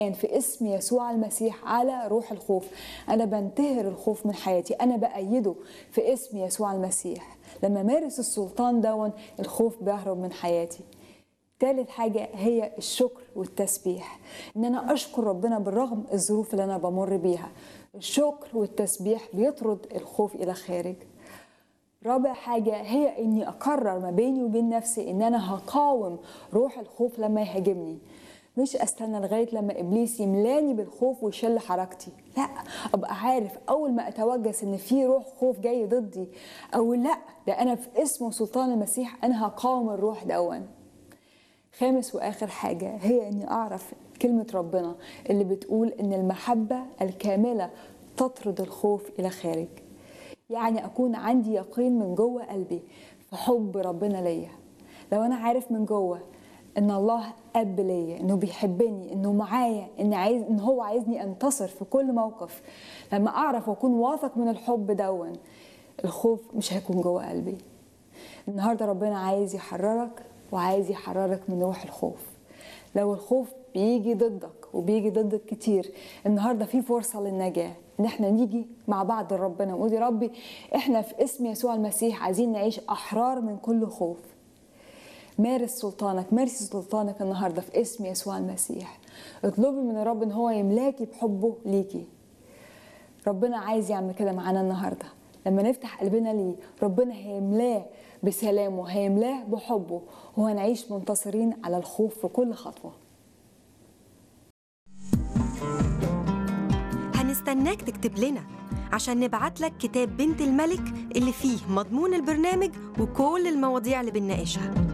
في اسم يسوع المسيح على روح الخوف انا بنتهر الخوف من حياتي انا بايده في اسم يسوع المسيح لما مارس السلطان دون الخوف بيهرب من حياتي تالت حاجة هي الشكر والتسبيح إن أنا أشكر ربنا بالرغم الظروف اللي أنا بمر بيها الشكر والتسبيح بيطرد الخوف إلى خارج رابع حاجة هي إني أقرر ما بيني وبين نفسي إن أنا هقاوم روح الخوف لما يهاجمني مش استنى لغايه لما ابليس يملاني بالخوف ويشل حركتي لا ابقى عارف اول ما اتوجس ان في روح خوف جاي ضدي او لا ده انا في اسم سلطان المسيح انا هقاوم الروح دون خامس واخر حاجه هي اني اعرف كلمه ربنا اللي بتقول ان المحبه الكامله تطرد الخوف الى خارج يعني اكون عندي يقين من جوه قلبي في حب ربنا ليا لو انا عارف من جوه ان الله اب ليا انه بيحبني انه معايا ان عايز ان هو عايزني انتصر في كل موقف لما اعرف واكون واثق من الحب دون الخوف مش هيكون جوه قلبي النهارده ربنا عايز يحررك وعايز يحررك من روح الخوف لو الخوف بيجي ضدك وبيجي ضدك كتير النهارده في فرصه للنجاه ان احنا نيجي مع بعض لربنا ونقول يا ربي احنا في اسم يسوع المسيح عايزين نعيش احرار من كل خوف مارس سلطانك مارس سلطانك النهارده في اسم يسوع المسيح اطلبي من الرب ان هو يملاكي بحبه ليكي ربنا عايز يعمل كده معانا النهارده لما نفتح قلبنا ليه ربنا هيملاه بسلامه هيملاه بحبه وهنعيش منتصرين على الخوف في كل خطوه هنستناك تكتب لنا عشان نبعت لك كتاب بنت الملك اللي فيه مضمون البرنامج وكل المواضيع اللي بنناقشها